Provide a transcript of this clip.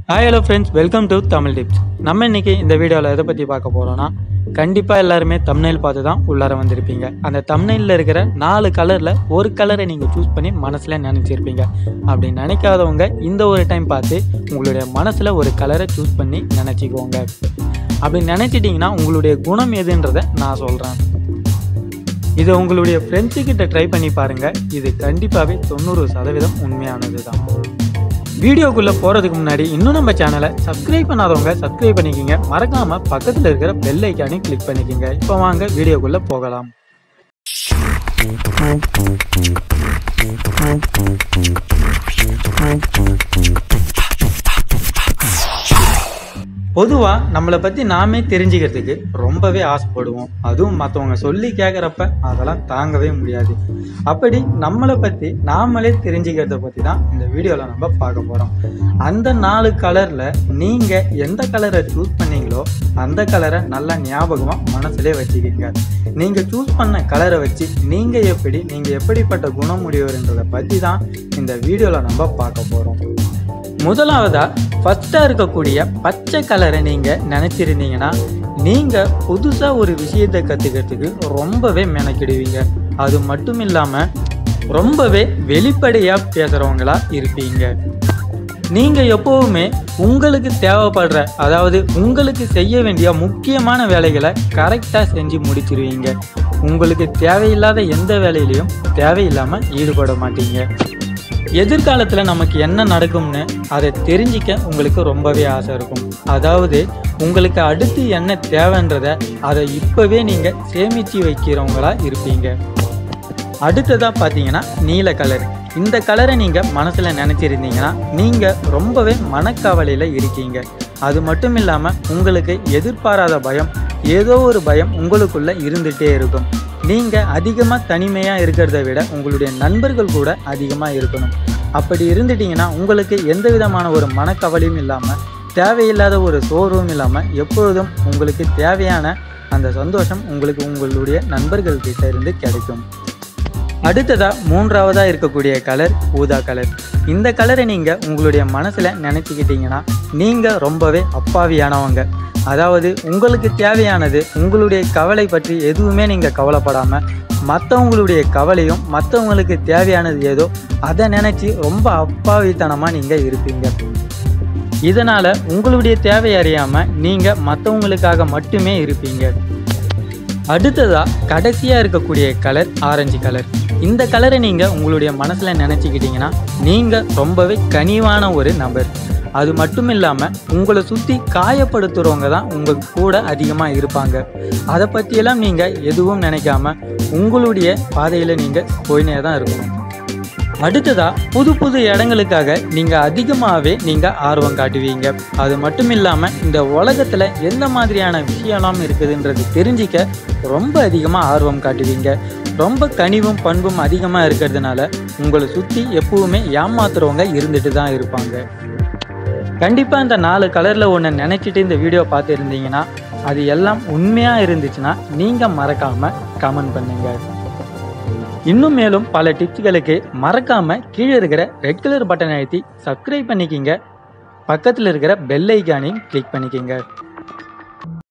hi hello friends welcome to Tamil tips நம்ம இன்னைக்கு இந்த வீடியோவில் எதை பற்றி பார்க்க போகிறோன்னா கண்டிப்பாக எல்லாருமே தம்னைல் பார்த்து தான் உள்ளார வந்திருப்பீங்க அந்த தம்னைலில் இருக்கிற நாலு கலரில் ஒரு கலரை நீங்கள் சூஸ் பண்ணி மனசில் நினச்சிருப்பீங்க அப்படி நினைக்காதவங்க இந்த ஒரு டைம் பார்த்து உங்களுடைய மனசில் ஒரு கலரை சூஸ் பண்ணி நினச்சிக்கோங்க அப்படி நினச்சிட்டிங்கன்னா உங்களுடைய குணம் எதுன்றதை நான் சொல்கிறேன் இதை உங்களுடைய ஃப்ரெண்ட்ஸுக்கிட்ட ட்ரை பண்ணி பாருங்கள் இது கண்டிப்பாகவே தொண்ணூறு சதவீதம் உண்மையானது தான் வீடியோக்குள்ளே போகிறதுக்கு முன்னாடி இன்னும் நம்ம சேனலை சப்ஸ்கிரைப் பண்ணாதவங்க சப்ஸ்கிரைப் பண்ணிக்கிங்க மறக்காமல் பக்கத்தில் இருக்கிற பெல் ஐக்கானையும் கிளிக் பண்ணிக்கோங்க இப்போ வாங்க வீடியோக்குள்ளே போகலாம் பொதுவாக நம்மளை பற்றி நாமே தெரிஞ்சுக்கிறதுக்கு ரொம்பவே ஆசைப்படுவோம் அதுவும் மற்றவங்க சொல்லி கேட்குறப்ப அதெல்லாம் தாங்கவே முடியாது அப்படி நம்மளை பற்றி நாமளே தெரிஞ்சுக்கிறத பற்றி தான் இந்த வீடியோவில் நம்ம பார்க்க போகிறோம் அந்த நாலு கலரில் நீங்கள் எந்த கலரை சூஸ் பண்ணீங்களோ அந்த கலரை நல்லா ஞாபகமாக மனசுலே வச்சுக்கிங்க நீங்கள் சூஸ் பண்ண கலரை வச்சு நீங்கள் எப்படி நீங்கள் எப்படிப்பட்ட குணமுடையவர்ன்றதை பற்றி தான் இந்த வீடியோவில் நம்ம பார்க்க போகிறோம் முதலாவதா ஃபஸ்ட்டாக இருக்கக்கூடிய பச்சை கலரை நீங்கள் நினச்சிருந்தீங்கன்னா நீங்கள் புதுசாக ஒரு விஷயத்தை கற்றுக்கிறதுக்கு ரொம்பவே மெனக்கிடுவீங்க அது மட்டும் இல்லாமல் ரொம்பவே வெளிப்படையாக பேசுகிறவங்களா இருப்பீங்க நீங்கள் எப்போவுமே உங்களுக்கு தேவைப்படுற அதாவது உங்களுக்கு செய்ய வேண்டிய முக்கியமான வேலைகளை கரெக்டாக செஞ்சு முடிச்சிருவீங்க உங்களுக்கு தேவையில்லாத எந்த வேலையிலையும் தேவையில்லாமல் ஈடுபட மாட்டீங்க எதிர்காலத்தில் நமக்கு என்ன நடக்கும்னு அதை தெரிஞ்சிக்க உங்களுக்கு ரொம்பவே ஆசை இருக்கும் அதாவது உங்களுக்கு அடுத்து என்ன தேவைன்றதை அதை இப்போவே நீங்கள் சேமித்து வைக்கிறவங்களா இருப்பீங்க அடுத்ததாக பார்த்தீங்கன்னா நீல கலர் இந்த கலரை நீங்கள் மனசில் நினச்சிருந்தீங்கன்னா நீங்கள் ரொம்பவே மனக்கவலையில் இருக்கீங்க அது மட்டும் இல்லாமல் உங்களுக்கு எதிர்பாராத பயம் ஏதோ ஒரு பயம் உங்களுக்குள்ளே இருந்துகிட்டே இருக்கும் நீங்கள் அதிகமாக தனிமையாக இருக்கிறத விட உங்களுடைய நண்பர்கள் கூட அதிகமாக இருக்கணும் அப்படி இருந்துட்டீங்கன்னா உங்களுக்கு எந்த விதமான ஒரு மனக்கவலையும் இல்லாமல் தேவையில்லாத ஒரு சோர்வும் இல்லாமல் எப்பொழுதும் உங்களுக்கு தேவையான அந்த சந்தோஷம் உங்களுக்கு உங்களுடைய நண்பர்கள் கிட்ட இருந்து கிடைக்கும் அடுத்ததாக மூன்றாவதாக இருக்கக்கூடிய கலர் ஊதா கலர் இந்த கலரை நீங்கள் உங்களுடைய மனசில் நினச்சிக்கிட்டீங்கன்னா நீங்கள் ரொம்பவே அப்பாவியானவங்க அதாவது உங்களுக்கு தேவையானது உங்களுடைய கவலை பற்றி எதுவுமே நீங்கள் கவலைப்படாமல் மற்றவங்களுடைய கவலையும் மற்றவங்களுக்கு தேவையானது ஏதோ அதை நினச்சி ரொம்ப அப்பாவித்தனமாக நீங்கள் இருப்பீங்க இதனால் உங்களுடைய தேவை அறியாமல் நீங்கள் மற்றவங்களுக்காக மட்டுமே இருப்பீங்க அடுத்ததாக கடைசியாக இருக்கக்கூடிய கலர் ஆரஞ்சு கலர் இந்த கலரை நீங்கள் உங்களுடைய மனசில் நினச்சிக்கிட்டீங்கன்னா நீங்கள் ரொம்பவே கனிவான ஒரு நபர் அது மட்டும் இல்லாமல் உங்களை சுற்றி காயப்படுத்துகிறவங்க தான் உங்கள் கூட அதிகமாக இருப்பாங்க அதை பற்றியெல்லாம் நீங்கள் எதுவும் நினைக்காம உங்களுடைய பாதையில் நீங்கள் போயினே தான் இருக்கணும் அடுத்ததாக புது புது இடங்களுக்காக நீங்கள் அதிகமாகவே நீங்கள் ஆர்வம் காட்டுவீங்க அது மட்டும் இல்லாமல் இந்த உலகத்தில் எந்த மாதிரியான விஷயம்லாம் இருக்குதுன்றது தெரிஞ்சிக்க ரொம்ப அதிகமாக ஆர்வம் காட்டுவீங்க ரொம்ப கனிவும் பண்பும் அதிகமாக இருக்கிறதுனால உங்களை சுற்றி எப்பவுமே ஏமாத்துறவங்க இருந்துட்டு தான் இருப்பாங்க கண்டிப்பாக இந்த நாலு கலரில் ஒன்று நினச்சிட்டு இந்த வீடியோ பார்த்துருந்தீங்கன்னா அது எல்லாம் உண்மையாக இருந்துச்சுன்னா நீங்கள் மறக்காமல் கமெண்ட் பண்ணுங்கள் இன்னும் மேலும் பல டிப்ஸ்களுக்கு மறக்காமல் கீழே இருக்கிற ரெட் கலர் பட்டன் அழுத்தி சப்ஸ்கிரைப் பண்ணிக்கிங்க பக்கத்தில் இருக்கிற பெல் ஐக்கானையும் கிளிக் பண்ணிக்கிங்க